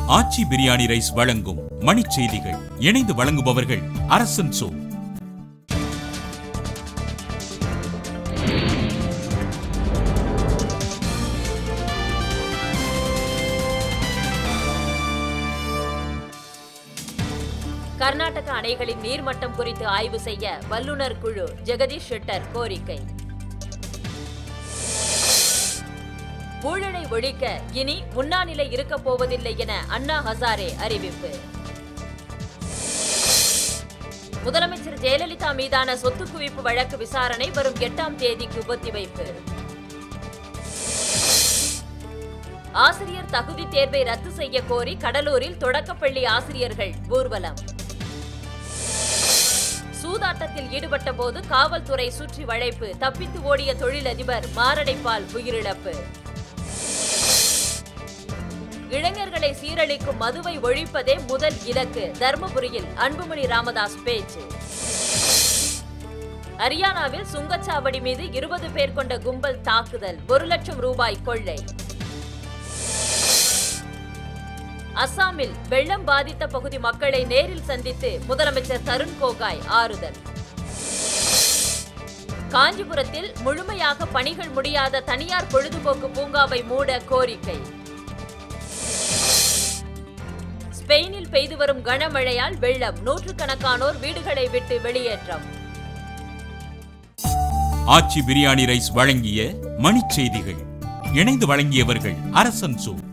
ஆச்சி biryani rice வழங்கும் மணிச் செய்திகள் இணைந்து வழங்குபவர்கள் அரசன் சோ கர்நாடக அணைகளின் நீர்மட்டம் குறித்து ஆய்வு செய்ய வல்லுநர் குழு ஜெகதீஷ் ஷெட்டர் கோரிக்கை ஊழலை ஒழிக்க இனி உண்ணாநிலை இருக்கப் போவதில்லை என அண்ணா ஹசாரே அறிவிப்பு முதலமைச்சர் ஜெயலலிதா மீதான சொத்து குவிப்பு வழக்கு விசாரணை வரும் எட்டாம் தேதிக்கு ஒத்திவைப்பு ஆசிரியர் தகுதி தேர்வை ரத்து செய்ய கோரி கடலூரில் தொடக்கப்பள்ளி ஆசிரியர்கள் ஊர்வலம் சூதாட்டத்தில் ஈடுபட்ட போது காவல்துறை சுற்றி வளைப்பு தப்பித்து ஓடிய தொழிலதிபர் மாரடைப்பால் உயிரிழப்பு இளைஞர்களை சீரழிக்கும் மதுவை ஒழிப்பதே முதல் இலக்கு தர்மபுரியில் அன்புமணி ராமதாஸ் பேச்சு ஹரியானாவில் சுங்கச்சாவடி மீது இருபது பேர் கொண்ட கும்பல் தாக்குதல் ஒரு லட்சம் ரூபாய் கொள்ளை அஸ்ஸாமில் வெள்ளம் பாதித்த பகுதி மக்களை நேரில் சந்தித்து முதலமைச்சர் தருண் கோகாய் ஆறுதல் காஞ்சிபுரத்தில் முழுமையாக பணிகள் முடியாத தனியார் பொழுதுபோக்கு பூங்காவை மூட கோரிக்கை ஸ்பெயினில் பெய்து வரும் கனமழையால் வெள்ளம் நூற்றுக்கணக்கானோர் வீடுகளை விட்டு வெளியேற்றம் ஆச்சி பிரியாணி ரைஸ் வழங்கிய மணிச் செய்திகள் இணைந்து வழங்கியவர்கள் அரசன் சோ